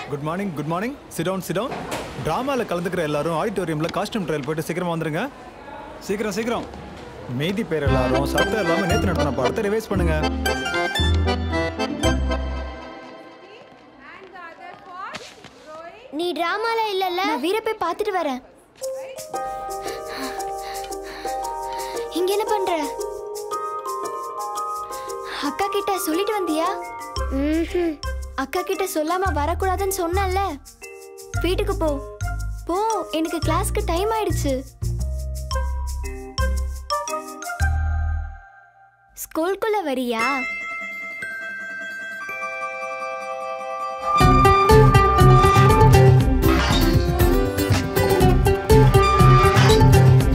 good morning good morning sit down sit down ட்ராமாவில் கலந்துக்கிற எல்லாரும் ஆடிட்டோரியமில் காஸ்டியூம் ட்ரையல் போயிட்டு சீக்கிரமா வந்துருங்க சீக்கிரம் சீக்கிரம் மீதி பேர் எல்லாரும் சத்தம் இல்லாமல் நேற்று நடத்தின படத்தை ரிவைஸ் பண்ணுங்க நீ டிராமால இல்லல்ல நான் வீர போய் பார்த்துட்டு வரேன் இங்க என்ன பண்ற அக்கா கிட்ட சொல்லிட்டு வந்தியா அக்கா கிட்ட சொல்லாம வரக்கூடாதுன்னு சொன்னல வீட்டுக்கு போ போ எனக்கு கிளாஸ்க்கு டைம் ஆயிடுச்சு ஸ்கூலுக்குள்ள வரியா